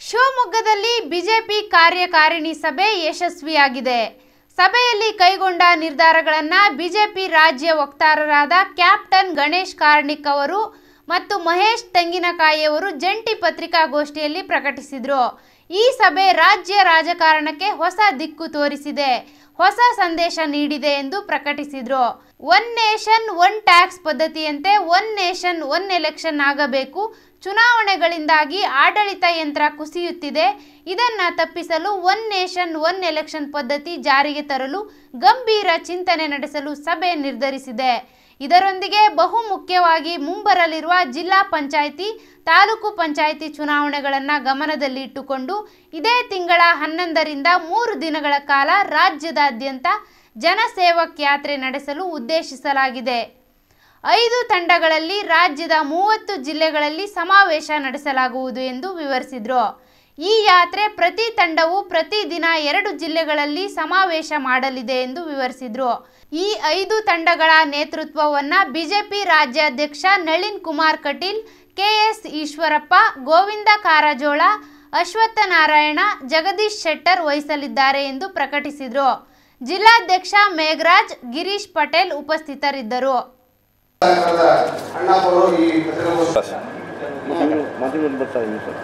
ಶಿವಮೊಗ್ಗದಲ್ಲಿ ಬಿಜೆಪಿ ಕಾರ್ಯಕಾರಿಣಿ ಸಭೆ ಯಶಸ್ವಿಯಾಗಿದೆ ಸಭೆಯಲ್ಲಿ ಕೈಗೊಂಡ ನಿರ್ಧಾರಗಳನ್ನು ಬಿಜೆಪಿ ರಾಜ್ಯ ವಕ್ತಾರರಾದ ಕ್ಯಾಪ್ಟನ್ ಗಣೇಶ್ ಕಾರ್ಣಿಕ್ ಅವರು ಮತ್ತು ಮಹೇಶ್ ತೆಂಗಿನಕಾಯಿಯವರು ಜಂಟಿ ಪತ್ರಿಕಾಗೋಷ್ಠಿಯಲ್ಲಿ ಪ್ರಕಟಿಸಿದರು ಈ ಸಭೆ ರಾಜ್ಯ ರಾಜಕಾರಣಕ್ಕೆ ಹೊಸ ದಿಕ್ಕು ತೋರಿಸಿದೆ ಹೊಸ ಸಂದೇಶ ನೀಡಿದೆ ಎಂದು ಪ್ರಕಟಿಸಿದರು ಒನ್ ನೇಷನ್ ಒನ್ ಟ್ಯಾಕ್ಸ್ ಪದ್ಧತಿಯಂತೆ ಒನ್ ನೇಷನ್ ಒನ್ ಎಲೆಕ್ಷನ್ ಆಗಬೇಕು ಚುನಾವಣೆಗಳಿಂದಾಗಿ ಆಡಳಿತ ಯಂತ್ರ ಕುಸಿಯುತ್ತಿದೆ ಇದನ್ನ ತಪ್ಪಿಸಲು ಒನ್ ನೇಷನ್ ಒನ್ ಎಲೆಕ್ಷನ್ ಪದ್ಧತಿ ಜಾರಿಗೆ ತರಲು ಗಂಭೀರ ಚಿಂತನೆ ನಡೆಸಲು ಸಭೆ ನಿರ್ಧರಿಸಿದೆ ಇದರೊಂದಿಗೆ ಬಹು ಮುಖ್ಯವಾಗಿ ಮುಂಬರಲಿರುವ ಜಿಲ್ಲಾ ಪಂಚಾಯಿತಿ ತಾಲೂಕು ಪಂಚಾಯಿತಿ ಚುನಾವಣೆಗಳನ್ನು ಗಮನದಲ್ಲಿಟ್ಟುಕೊಂಡು ಇದೇ ತಿಂಗಳ ಹನ್ನೊಂದರಿಂದ ಮೂರು ದಿನಗಳ ಕಾಲ ರಾಜ್ಯದಾದ್ಯಂತ ಜನಸೇವಕ್ ಯಾತ್ರೆ ನಡೆಸಲು ಉದ್ದೇಶಿಸಲಾಗಿದೆ ಐದು ತಂಡಗಳಲ್ಲಿ ರಾಜ್ಯದ ಮೂವತ್ತು ಜಿಲ್ಲೆಗಳಲ್ಲಿ ಸಮಾವೇಶ ನಡೆಸಲಾಗುವುದು ಎಂದು ವಿವರಿಸಿದರು ಈ ಯಾತ್ರೆ ಪ್ರತಿ ತಂಡವು ಪ್ರತಿದಿನ ಎರಡು ಜಿಲ್ಲೆಗಳಲ್ಲಿ ಸಮಾವೇಶ ಮಾಡಲಿದೆ ಎಂದು ವಿವರಿಸಿದರು ಈ ಐದು ತಂಡಗಳ ನೇತೃತ್ವವನ್ನು ಬಿಜೆಪಿ ರಾಜ್ಯಾಧ್ಯಕ್ಷ ನಳಿನ್ ಕುಮಾರ್ ಕಟೀಲ್ ಕೆಎಸ್ ಈಶ್ವರಪ್ಪ ಗೋವಿಂದ ಕಾರಜೋಳ ಅಶ್ವತ್ಥ ನಾರಾಯಣ ಜಗದೀಶ್ ಶೆಟ್ಟರ್ ವಹಿಸಲಿದ್ದಾರೆ ಎಂದು ಪ್ರಕಟಿಸಿದರು ಜಿಲ್ಲಾಧ್ಯಕ್ಷ ಮೇಘರಾಜ್ ಗಿರೀಶ್ ಪಟೇಲ್ ಉಪಸ್ಥಿತರಿದ್ದರು ಸರ್ಕಾರದ ಅಣ್ಣಪ್ಪವರು ಈ ಪತ್ರಿಕಾಗೋಷ್ಠಿ ಮಾಧ್ಯಮದಲ್ಲಿ ಬರ್ತಾ ಇದ್ದೀನಿ ಸರ್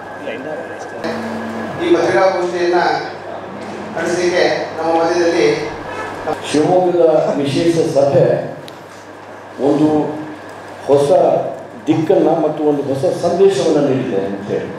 ಈ ಪತ್ರಿಕಾಗೋಷ್ಠಿಯನ್ನ ನಡೆಸಲಿಕ್ಕೆ ನಮ್ಮ ಮಧ್ಯದಲ್ಲಿ ಶಿವಮೊಗ್ಗದ ವಿಶೇಷ ಸಭೆ ಒಂದು ಹೊಸ ದಿಕ್ಕನ್ನು ಮತ್ತು ಒಂದು ಹೊಸ ಸಂದೇಶವನ್ನು ನೀಡಿದೆ ಅಂತ ಹೇಳಿ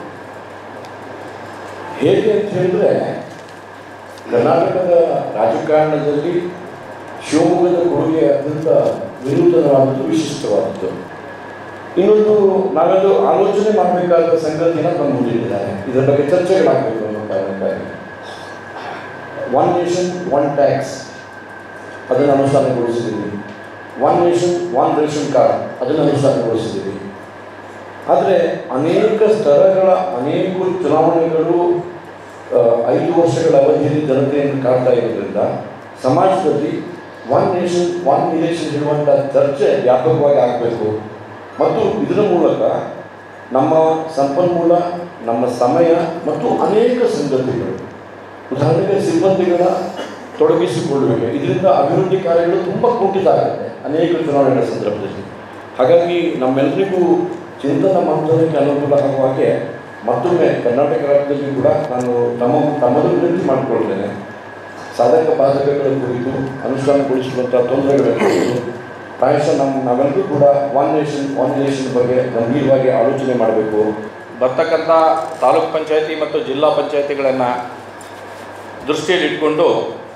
ಹೇಗೆ ಅಂತ ಹೇಳಿದ್ರೆ ಕರ್ನಾಟಕದ ರಾಜಕಾರಣದಲ್ಲಿ ಶಿವಮೊಗ್ಗದ ಕೊಡುಗೆ ಅತ್ಯಂತ ವಿನೂತನವಾದದ್ದು ವಿಶಿಷ್ಟವಾದದ್ದು ಇನ್ನೊಂದು ನಾವೆಲ್ಲ ಆಲೋಚನೆ ಮಾಡಬೇಕಾದ ಸಂಗತಿನ ನಮ್ಮ ಮುಂದಿಟ್ಟಿದ್ದಾರೆ ಇದರ ಬಗ್ಗೆ ಚರ್ಚೆಗಳಾಗಬೇಕು ಅನ್ನೋ ಕಾರಣಕ್ಕಾಗಿ ಒನ್ ನೇಷನ್ ಒನ್ ಟ್ಯಾಕ್ಸ್ ಅದನ್ನು ಅನುಷ್ಠಾನಗೊಳಿಸಿದ್ದೀವಿ one nation one ration card ಅದನ್ನು ಅನುಷ್ಠಾನಗೊಳಿಸಿದ್ದೀವಿ ಆದರೆ ಅನೇಕ ಸ್ತರಗಳ ಅನೇಕ ಚುನಾವಣೆಗಳು ಆ, ಐದು ವರ್ಷಗಳ ಅವಧಿಯಲ್ಲಿ ಜನತೆಯನ್ನು ಕಾಡ್ತಾ ಇರೋದ್ರಿಂದ ಸಮಾಜದಲ್ಲಿ ಒನ್ ನೇಷನ್ ಒನ್ ಇಲೆಕ್ಷನ್ ಹೇಳುವಂಥ ಚರ್ಚೆ ವ್ಯಾಪಕವಾಗಿ ಆಗಬೇಕು ಮತ್ತು ಇದರ ಮೂಲಕ ನಮ್ಮ ಸಂಪನ್ಮೂಲ ನಮ್ಮ ಸಮಯ ಮತ್ತು ಅನೇಕ ಸಂಗತಿಗಳು ಉದಾಹರಣೆಗೆ ಸಿಬ್ಬಂದಿಗಳ ತೊಡಗಿಸಿಕೊಳ್ಳುವಿಕೆ ಇದರಿಂದ ಅಭಿವೃದ್ಧಿ ಕಾರ್ಯಗಳು ತುಂಬ ಕುಂಠಿತ ಆಗುತ್ತೆ ಅನೇಕ ಚುನಾವಣೆಗಳ ಸಂದರ್ಭದಲ್ಲಿ ಹಾಗಾಗಿ ನಮ್ಮೆಲ್ಲರಿಗೂ ಚಿಂತನ ಮಂಥನಕ್ಕೆ ಅನುಕೂಲ ಆಗುವ ಹಾಗೆ ಮತ್ತೊಮ್ಮೆ ಕರ್ನಾಟಕ ರಾಜ್ಯದಲ್ಲಿ ಕೂಡ ನಾನು ತಮ್ಮ ತಮ್ಮದು ವಿನಂತಿ ಮಾಡಿಕೊಳ್ತೇನೆ ಸಾಧಕ ಬಾಧಕಗಳ ಕುರಿತು ಅನುಷ್ಠಾನಗೊಳಿಸುವಂಥ ತೊಂದರೆಗಳ ಕುರಿತು ಪ್ರಾಯಶಃ ನಮ್ಮ ನಾವೆಲ್ಲರೂ ಕೂಡ ಒನ್ ನೇಷನ್ ಒನ್ ನೇಷನ್ ಬಗ್ಗೆ ಗಂಭೀರವಾಗಿ ಆಲೋಚನೆ ಮಾಡಬೇಕು ಬರ್ತಕ್ಕಂಥ ತಾಲೂಕ್ ಪಂಚಾಯತಿ ಮತ್ತು ಜಿಲ್ಲಾ ಪಂಚಾಯತಿಗಳನ್ನು ದೃಷ್ಟಿಯಲ್ಲಿಟ್ಕೊಂಡು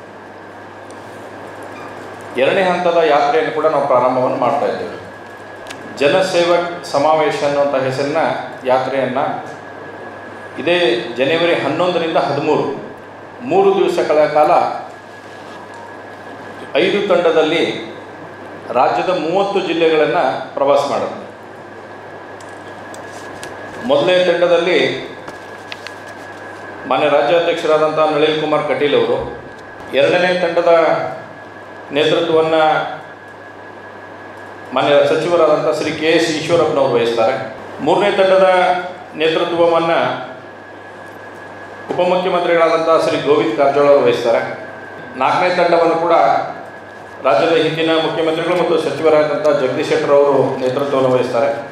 ಎರಡನೇ ಹಂತದ ಯಾತ್ರೆಯನ್ನು ಕೂಡ ನಾವು ಪ್ರಾರಂಭವನ್ನು ಮಾಡ್ತಾ ಇದ್ದೇವೆ ಜನಸೇವಕ್ ಸಮಾವೇಶ ಅನ್ನುವಂಥ ಹೆಸರಿನ ಯಾತ್ರೆಯನ್ನು ಇದೇ ಜನವರಿ ಹನ್ನೊಂದರಿಂದ ಹದಿಮೂರು ಮೂರು ದಿವಸಗಳ ಕಾಲ ಐದು ತಂಡದಲ್ಲಿ ರಾಜ್ಯದ ಮೂವತ್ತು ಜಿಲ್ಲೆಗಳನ್ನು ಪ್ರವಾಸ ಮಾಡುತ್ತೆ ಮೊದಲನೇ ತಂಡದಲ್ಲಿ ಮಾನ್ಯ ರಾಜ್ಯಾಧ್ಯಕ್ಷರಾದಂಥ ನಳಿನ್ ಕುಮಾರ್ ಕಟೀಲ್ ಅವರು ಎರಡನೇ ತಂಡದ ನೇತೃತ್ವವನ್ನು ಮಾನ್ಯ ಸಚಿವರಾದಂಥ ಶ್ರೀ ಕೆ ಎಸ್ ಈಶ್ವರಪ್ಪನವರು ವಹಿಸ್ತಾರೆ ಮೂರನೇ ತಂಡದ ನೇತೃತ್ವವನ್ನು ಉಪಮುಖ್ಯಮಂತ್ರಿಗಳಾದಂಥ ಶ್ರೀ ಗೋವಿಂದ್ ಕಾರಜೋಳ ಅವರು ವಹಿಸ್ತಾರೆ ನಾಲ್ಕನೇ ತಂಡವನ್ನು ಕೂಡ ರಾಜ್ಯದ ಹಿಂದಿನ ಮುಖ್ಯಮಂತ್ರಿಗಳು ಮತ್ತು ಸಚಿವರಾದಂಥ ಜಗದೀಶ್ ಶೆಟ್ಟರ್ ಅವರು ನೇತೃತ್ವವನ್ನು ವಹಿಸ್ತಾರೆ